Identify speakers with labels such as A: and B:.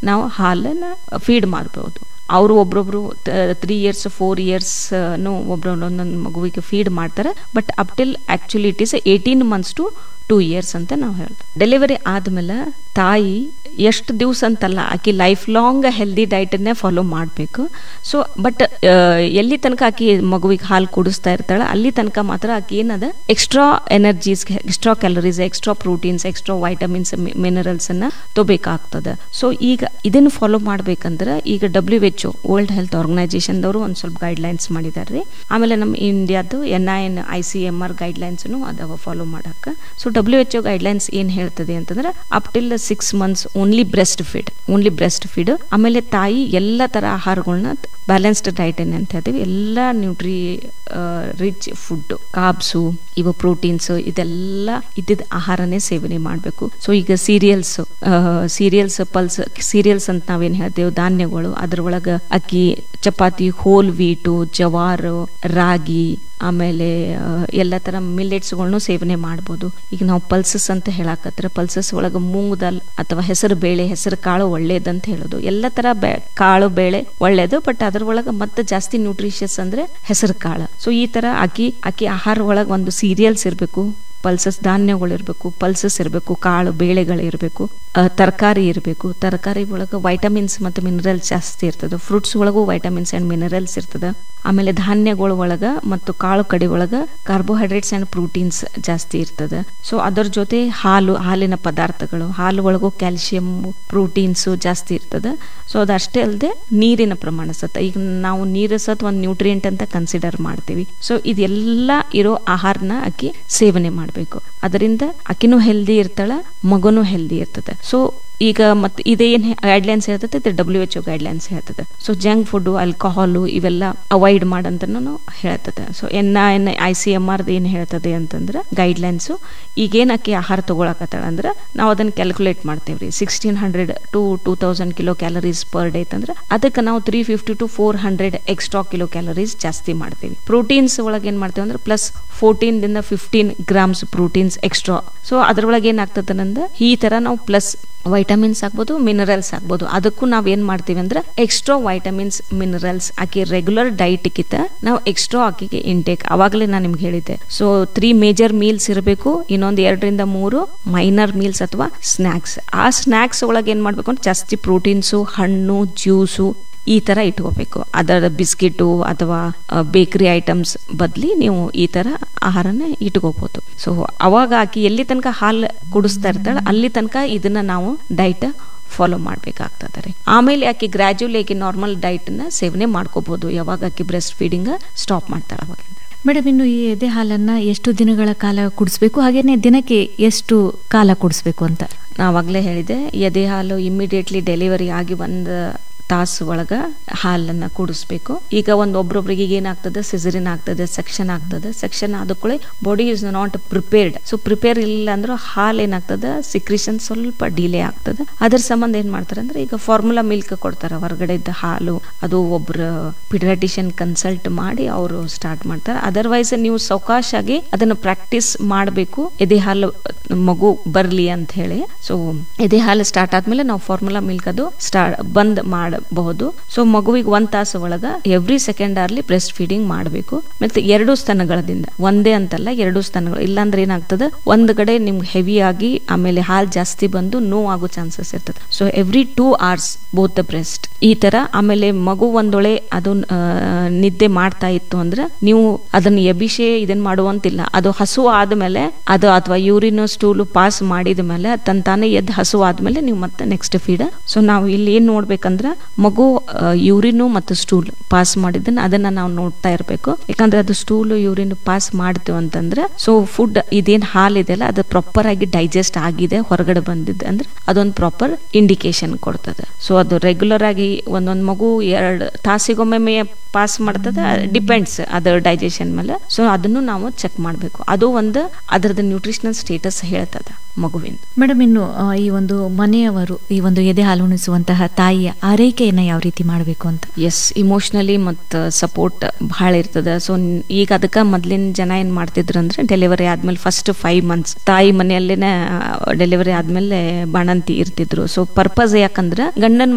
A: ನಾವು ಹಾಲನ್ನ ಫೀಡ್ ಮಾಡ್ಬೋದು ಅವರು ಒಬ್ರೊಬ್ರು ತ್ರೀ ಇಯರ್ಸ್ ಫೋರ್ ಇಯರ್ಸ್ ಒಬ್ರು ಒಂದೊಂದು ಮಗುವಿಗೆ ಫೀಡ್ ಮಾಡ್ತಾರೆ but up till actually it is eighteen months to two years ಅಂತ ನಾವು ಹೇಳ್ತೀವಿ ಡೆಲಿವರಿ ಆದ್ಮೇಲೆ ತಾಯಿ ಎಷ್ಟು ದಿವಸ ಅಂತಲ್ಲ ಆಕಿ ಲೈಫ್ ಲಾಂಗ್ ಹೆಲ್ದಿ ಡೈಟನ್ನೇ ಫಾಲೋ ಮಾಡಬೇಕು ಸೊ ಬಟ್ ಎಲ್ಲಿ ತನಕ ಆಕಿ ಮಗುವಿಗೆ ಹಾಲು ಕುಡಿಸ್ತಾ ಇರ್ತಾಳೆ ಅಲ್ಲಿ ತನಕ ಮಾತ್ರ ಆಕಿ ಏನದ extra energies extra calories extra proteins extra vitamins minerals ಅನ್ನ ತಗೋಬೇಕಾಗ್ತದೆ ಸೊ ಈಗ ಇದನ್ನು ಫಾಲೋ ಮಾಡ್ಬೇಕಂದ್ರೆ ಈಗ W H O world health ಆರ್ಗನೈಸೇಷನ್ದವರು ಒಂದು ಸ್ವಲ್ಪ ಗೈಡ್ಲೈನ್ಸ್ ಮಾಡಿದ್ದಾರೆ ಆಮೇಲೆ ನಮ್ಮ ಇಂಡಿಯಾದು N I N I C M R ಗೈಡ್ಲೈನ್ಸ್ನು ಅದಾವ ಫಾಲೋ ಮಾಡಕ್ಕೆ so W H O guidelines ಏನು ಹೇಳ್ತದೆ ಅಂತಂದ್ರೆ up till six months only breast feed only breast feed ಆಮೇಲೆ ತಾಯಿ ಎಲ್ಲ ತರ ಆಹಾರಗಳನ್ನ ಬ್ಯಾಲೆನ್ಸ್ಡ್ ಡೈಟ್ ಅಂತ ಹೇಳ್ತೀವಿ ಎಲ್ಲ ನ್ಯೂಟ್ರಿ ರಿಚ್ ಫುಡ್ ಕಾಬ್ಸು ಇವ ಪ್ರೋಟೀನ್ಸ್ ಇದೆಲ್ಲ ಇದ್ದಿದ್ದ ಆಹಾರನೇ ಸೇವನೆ ಮಾಡಬೇಕು ಸೊ ಈಗ ಸೀರಿಯಲ್ಸ್ ಸೀರಿಯಲ್ಸ್ ಪಲ್ಸ್ ಸೀರಿಯಲ್ಸ್ ಅಂತ ನಾವೇನ್ ಹೇಳ್ತೇವೆ ಧಾನ್ಯಗಳು ಅದ್ರೊಳಗ ಅಕ್ಕಿ ಚಪಾತಿ ಹೋಲ್ ವೀಟು ಜವಾರು ರಾಗಿ ಆಮೇಲೆ ಎಲ್ಲ ತರ ಮಿಲ್ಲೆಟ್ಸ್ಗಳನ್ನು ಸೇವನೆ ಮಾಡ್ಬೋದು ಈಗ ನಾವು ಪಲ್ಸಸ್ ಅಂತ ಹೇಳಕತ್ರ ಪಲ್ಸಸ್ ಒಳಗೆ ಮೂಂಗ್ ದಾಲ್ ಅಥವಾ ಹೆಸರು ಬೇಳೆ ಹೆಸರು ಕಾಳು ಒಳ್ಳೇದಂತ ಹೇಳೋದು ಎಲ್ಲ ತರ ಬೆ ಕಾಳು ಬೇಳೆ ಒಳ್ಳೇದು ಬಟ್ ಅದ್ರ ಒಳಗೆ ಮತ್ತೆ ಜಾಸ್ತಿ ನ್ಯೂಟ್ರಿಷಿಯಸ್ ಅಂದ್ರೆ ಹೆಸರು ಕಾಳು ಸೊ ಈ ತರ ಅಕ್ಕಿ ಅಕ್ಕಿ ಆಹಾರ ಒಳಗೆ ಒಂದು ಸೀರಿಯಲ್ಸ್ ಇರಬೇಕು ಪಲ್ಸಸ್ ಧಾನ್ಯಗಳು ಇರಬೇಕು ಪಲ್ಸಸ್ ಇರಬೇಕು ಕಾಳು ಬೇಳೆಗಳು ಇರಬೇಕು ತರಕಾರಿ ಇರಬೇಕು ತರಕಾರಿ ಒಳಗೆ ವೈಟಮಿನ್ಸ್ ಮತ್ತು ಮಿನರಲ್ಸ್ ಜಾಸ್ತಿ ಇರ್ತದೆ ಫ್ರೂಟ್ಸ್ ಒಳಗೂ ವೈಟಮಿನ್ಸ್ ಅಂಡ್ ಮಿನರಲ್ಸ್ ಇರ್ತದೆ ಆಮೇಲೆ ಧಾನ್ಯಗಳ ಒಳಗ ಮತ್ತು ಕಾಳು ಕಡಿ ಒಳಗ ಕಾರ್ಬೋಹೈಡ್ರೇಟ್ಸ್ ಅಂಡ್ ಪ್ರೋಟೀನ್ಸ್ ಜಾಸ್ತಿ ಇರ್ತದೆ ಸೊ ಅದರ ಜೊತೆ ಹಾಲು ಹಾಲಿನ ಪದಾರ್ಥಗಳು ಹಾಲು ಒಳಗೂ ಕ್ಯಾಲ್ಸಿಯಂ ಪ್ರೋಟೀನ್ಸ್ ಜಾಸ್ತಿ ಇರ್ತದೆ ಸೊ ಅದಷ್ಟೇ ಅಲ್ಲದೆ ನೀರಿನ ಪ್ರಮಾಣ ಸತ ಈಗ ನಾವು ನೀರು ಸತ್ ಒಂದು ನ್ಯೂಟ್ರಿಯೆಂಟ್ ಅಂತ ಕನ್ಸಿಡರ್ ಮಾಡ್ತೀವಿ ಸೊ ಇದೆಲ್ಲ ಇರೋ ಆಹಾರನ ಅಕ್ಕಿ ಸೇವನೆ ಮಾಡಬೇಕು ಅದರಿಂದ ಅಕ್ಕಿನೂ ಹೆಲ್ದಿ ಇರ್ತಾಳ ಮಗುನೂ ಹೆಲ್ದಿ ಇರ್ತದೆ ಸೊ ಈಗ ಮತ್ತೆ ಇದೇನ್ ಗೈಡ್ಲೈನ್ಸ್ ಹೇಳ್ತದೆ ಇದು ಡಬ್ಲ್ಯೂ ಎಚ್ ಒ ಗೈಡ್ಲೈನ್ಸ್ ಹೇಳ್ತದೆ ಸೊ ಜಂಕ್ ಫುಡ್ ಆಲ್ಕೋಹಾಲು ಇವೆಲ್ಲ ಅವಾಯ್ಡ್ ಮಾಡಂತನೂ ಹೇಳ್ತದೆ so N N I C M ಆರ್ದು ಏನು ಹೇಳ್ತದೆ ಅಂತಂದ್ರೆ ಗೈಡ್ಲೈನ್ಸ್ ಈಗೇನು ಅಕ್ಕಿ ಆಹಾರ ತಗೊಳಕತ್ತಾಳ ಅಂದ್ರೆ ನಾವು ಅದನ್ನ ಕ್ಯಾಲ್ಕುಲೇಟ್ ಮಾಡ್ತೇವೆ ರೀ sixteen hundred to two thousand kilo calories per day ಅಂದ್ರೆ ಅದಕ್ಕೆ ನಾವು three fifty to four hundred extra kilo calories ಜಾಸ್ತಿ ಮಾಡ್ತೀವಿ ಪ್ರೋಟೀನ್ಸ್ ಒಳಗೆ ಏನ್ ಮಾಡ್ತೇವೆ ಅಂದ್ರೆ ಪ್ಲಸ್ ಫೋರ್ಟೀನ್ ದಿಂದ fifteen grams proteins extra so ಅದ್ರೊಳಗೆ ಏನಾಗ್ತದೆ ಅಂದ್ರೆ ಈ ತರ ನಾವು ಪ್ಲಸ್ ವೈಟಮಿನ್ಸ್ ಆಗ್ಬೋದು ಮಿನರಲ್ಸ್ ಆಗ್ಬೋದು ಅದಕ್ಕೂ ನಾವ್ ಏನ್ ಮಾಡ್ತೀವಿ ಅಂದ್ರೆ ಎಕ್ಸ್ಟ್ರಾ ವೈಟಮಿನ್ಸ್ ಮಿನರಲ್ಸ್ ಆಕಿ ರೆಗ್ಯುಲರ್ ಡೈಟ್ ಕಿತ್ತ ನಾವು ಎಕ್ಸ್ಟ್ರಾ ಆಕಿಗೆ ಇಂಟೇಕ್ ಅವಾಗಲೇ ನಾನು ನಿಮ್ಗೆ ಹೇಳಿದ್ದೆ ಸೊ ತ್ರೀ ಮೇಜರ್ ಮೀಲ್ಸ್ ಇರಬೇಕು ಇನ್ನೊಂದು ಎರಡರಿಂದ ಮೂರು ಮೈನರ್ ಮೀಲ್ಸ್ ಅಥವಾ ಸ್ನಾಕ್ಸ್ ಆ ಸ್ನಾಕ್ಸ್ ಒಳಗೆ ಏನ್ ಮಾಡ್ಬೇಕು ಅಂದ್ರೆ ಜಾಸ್ತಿ ಪ್ರೋಟೀನ್ಸು ಹಣ್ಣು ಜ್ಯೂಸು ಈ ತರ ಇಟ್ಕೋಬೇಕು ಅದರ ಬಿಸ್ಕಿಟು ಅಥವಾ ಬೇಕರಿ ಐಟಮ್ಸ್ ಬದ್ಲಿ ನೀವು ಈ ತರ ಆಹಾರನ ಇಟ್ಕೋಬಹುದು ಸೊ ಅವಾಗ ಆಕಿ ಎಲ್ಲಿ ತನಕ ಹಾಲು ಕುಡಿಸ್ತಾ ಇರ್ತಾಳೆ ಅಲ್ಲಿ ತನಕ ಇದನ್ನ ನಾವು ಡೈಟ್ ಫಾಲೋ ಮಾಡ್ಬೇಕಾಗ್ತದೆ ರೀ ಆಮೇಲೆ ಆಕಿ ಗ್ರಾಜುಯಲಿ ಆಕಿ ನಾರ್ಮಲ್ ಡೈಟ್ ನ ಸೇವನೆ ಮಾಡ್ಕೋಬಹುದು ಯಾವಾಗ ಆಕಿ ಬ್ರೆಸ್ಟ್ ಫೀಡಿಂಗ್ ಸ್ಟಾಪ್ ಮಾಡ್ತಾಳೆ ಅವಾಗಿಂದ
B: ಮೇಡಮ್ ಇನ್ನು ಈ ಎದೆ ಹಾಲನ್ನ ಎಷ್ಟು ದಿನಗಳ ಕಾಲ ಕುಡಿಸ್ಬೇಕು ಹಾಗೇನೆ ದಿನಕ್ಕೆ ಎಷ್ಟು ಕಾಲ ಕುಡಿಸ್ಬೇಕು ಅಂತ
A: ನಾವಾಗಲೇ ಹೇಳಿದೆ ಎದೆ ಹಾಲು ಇಮಿಡಿಯೇಟ್ಲಿ ಡೆಲಿವರಿ ಆಗಿ ಬಂದ ತಾಸು ಒಳಗ ಹಾಲನ್ನ ಕುಡಿಸ್ಬೇಕು ಈಗ ಒಂದ್ ಒಬ್ರೊಬ್ರಿಗೆ ಈಗ ಏನಾಗ್ತದೆ ಸಿಸರಿನ್ ಆಗ್ತದೆ ಸೆಕ್ಷನ್ ಆಗ್ತದೆ ಸೆಕ್ಷನ್ ಆದ ಕೂಡಲೇ body is not prepared so prepare ಇಲ್ಲ ಅಂದ್ರೆ ಹಾಲು ಏನಾಗ್ತದೆ ಸಿಕ್ರಿಷನ್ ಸ್ವಲ್ಪ ಡಿಲೇ ಆಗ್ತದೆ ಅದ್ರ ಸಂಬಂಧ ಏನ್ ಮಾಡ್ತಾರೆ ಅಂದ್ರೆ ಈಗ ಫಾರ್ಮುಲಾ ಮಿಲ್ಕ್ ಕೊಡ್ತಾರೆ ಹೊರಗಡೆ ಇದ್ದ ಹಾಲು ಅದು ಒಬ್ರ ಪಿಡಿಯಾಟಿಷಿಯನ್ ಕನ್ಸಲ್ಟ್ ಮಾಡಿ ಅವರು ಸ್ಟಾರ್ಟ್ ಮಾಡ್ತಾರೆ ಅದರ್ವೈಸ್ ನೀವು ಸಾವಕಾಶಾಗಿ ಅದನ್ನ ಪ್ರಾಕ್ಟೀಸ್ ಮಾಡಬೇಕು ಎದೆ ಹಾಲು ಮಗು ಬರ್ಲಿ ಅಂತ ಹೇಳಿ ಸೊ ಎದೆ ಹಾಲು ಸ್ಟಾರ್ಟ್ ಆದ್ಮೇಲೆ ನಾವು ಫಾರ್ಮುಲಾ ಮಿಲ್ಕ್ ಅದು ಸ್ಟಾರ್ಟ್ ಬಂದ್ ಮಾಡಬಹುದು ಸೊ ಮಗುವಿಗೆ ಒಂದ್ ತಾಸು ಒಳಗ every second hourly breast feeding ಮಾಡಬೇಕು ಮತ್ತೆ ಎರಡು ಸ್ತನಗಳದಿಂದ ಒಂದೇ ಅಂತಲ್ಲ ಎರಡು ಸ್ತನಗಳು ಇಲ್ಲಾಂದ್ರೆ ಏನಾಗ್ತದೆ ಒಂದ್ ಕಡೆ ನಿಮ್ಗೆ ಹೆವಿ ಆಗಿ ಆಮೇಲೆ ಹಾಲು ಜಾಸ್ತಿ ಬಂದು ನೋವು ಆಗೋ ಚಾನ್ಸಸ್ ಇರ್ತದೆ so every two hours both the breast ಈ ತರ ಆಮೇಲೆ ಮಗು ಒಂದೊಳೆ ಅದು ನಿದ್ದೆ ಮಾಡ್ತಾ ಇತ್ತು ಅಂದ್ರೆ ನೀವು ಅದನ್ನ ಎಬಿಷೆ ಇದನ್ ಮಾಡುವಂತಿಲ್ಲ ಅದು ಹಸು ಆದ್ಮೇಲೆ ಅದು ಅಥವಾ ಯೂರಿನ್ ಸ್ಟೂಲ್ ಪಾಸ್ ಮಾಡಿದ ಮೇಲೆ ತನ್ ತಾನೇ ಎದ್ದು ಹಸು ಆದ್ಮೇಲೆ ನೀವು ಮತ್ತೆ ನೆಕ್ಸ್ಟ್ ಫೀಡ್ ಸೊ ನಾವು ಇಲ್ಲಿ ಏನ್ ನೋಡ್ಬೇಕಂದ್ರ ಮಗು ಯೂರಿನು ಮತ್ತು ಸ್ಟೂಲ್ ಪಾಸ್ ಮಾಡಿದ್ದನ್ನ ಅದನ್ನ ನಾವು ನೋಡ್ತಾ ಇರ್ಬೇಕು ಯಾಕಂದ್ರೆ ಅದು ಸ್ಟೂಲ್ ಯೂರಿನ್ ಪಾಸ್ ಮಾಡ್ತೇವೆ ಅಂತಂದ್ರೆ ಸೊ ಫುಡ್ ಇದೇನ್ ಹಾಲ್ ಇದೆಯಲ್ಲ ಅದು ಪ್ರಾಪರ್ ಆಗಿ ಡೈಜೆಸ್ಟ್ ಆಗಿದೆ ಹೊರಗಡೆ ಬಂದಿದೆ ಅಂದ್ರೆ ಅದೊಂದು ಪ್ರಾಪರ್ ಇಂಡಿಕೇಶನ್ ಕೊಡ್ತದೆ ಸೊ ಅದು ರೆಗ್ಯುಲರ್ ಆಗಿ ಒಂದೊಂದ್ ಮಗು ಎರಡು ತಾಸಿಗೊಮ್ಮೆ ಪಾಸ್ ಮಾಡ್ತದೆ ಡಿಪೆಂಡ್ಸ್ ಅದರ ಡೈಜೆಷನ್ ಮೇಲೆ ಸೊ ಅದನ್ನು ನಾವು ಚೆಕ್ ಮಾಡಬೇಕು ಅದು ಒಂದು ಅದರದ್ದು ನ್ಯೂಟ್ರಿಷನಲ್ ಸ್ಟೇಟಸ್ ಹೇಳ್ತದ ಮಗುವಿನ
B: ಮೇಡಮ್ ಇನ್ನು ಆ, ಈ ಒಂದು ಮನೆಯವರು ಈ ಒಂದು ಎದೆ ಹಾಲು ಉಣಿಸುವಂತಹ ತಾಯಿಯ ಆರೈಕೆಯನ್ನ ಯಾವ ರೀತಿ ಮಾಡಬೇಕು ಅಂತ
A: ಎಸ್ ಇಮೋಷ್ನಲಿ ಮತ್ತು ಸಪೋರ್ಟ್ ಭಾಳ ಇರ್ತದ ಸೊ ಈಗ ಅದಕ್ಕೆ ಮೊದ್ಲಿನ ಜನ ಏನ್ ಮಾಡ್ತಿದ್ರು ಅಂದ್ರೆ ಡೆಲಿವರಿ ಆದ್ಮೇಲೆ ಫಸ್ಟ್ ಫೈವ್ ಮಂತ್ಸ್ ತಾಯಿ ಮನೆಯಲ್ಲೇನೆ ಡೆಲಿವರಿ ಆದ್ಮೇಲೆ ಬಾಣಂತಿ ಇರ್ತಿದ್ರು ಸೊ ಪರ್ಪಸ್ ಯಾಕಂದ್ರೆ ಗಂಡನ